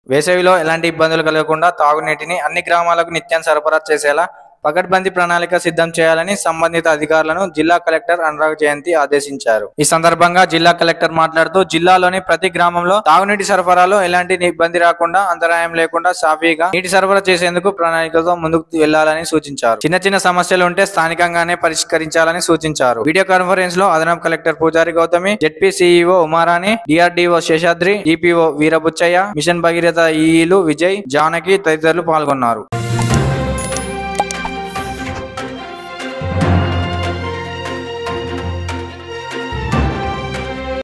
వేసవిలో ఎలాంటి ఇబ్బందులు కలగకుండా తాగునీటిని అన్ని గ్రామాలకు నిత్యం సరఫరా చేసేలా పకడ్బందీ ప్రణాళిక సిద్ధం చేయాలని సంబంధిత అధికారులను జిల్లా కలెక్టర్ అనురాగ్ జయంతి ఆదేశించారు ఈ సందర్భంగా జిల్లా కలెక్టర్ మాట్లాడుతూ జిల్లాలోని ప్రతి గ్రామంలో తాగునీటి సరఫరాలో ఎలాంటి ఇబ్బంది రాకుండా అంతరాయం లేకుండా సాఫీగా నీటి సరఫరా చేసేందుకు ప్రణాళికతో ముందుకు వెళ్లాలని సూచించారు చిన్న చిన్న సమస్యలు ఉంటే స్థానికంగానే పరిష్కరించాలని సూచించారు వీడియో కాన్ఫరెన్స్ లో అదనపు collector Pujari Gautami ZP CEO Umarani DRDO Seshadri DPO Veerabuchaiah mission Bhagiratha ఈఈలు విజయ్ జానకి తదితరులు పాల్గొన్నారు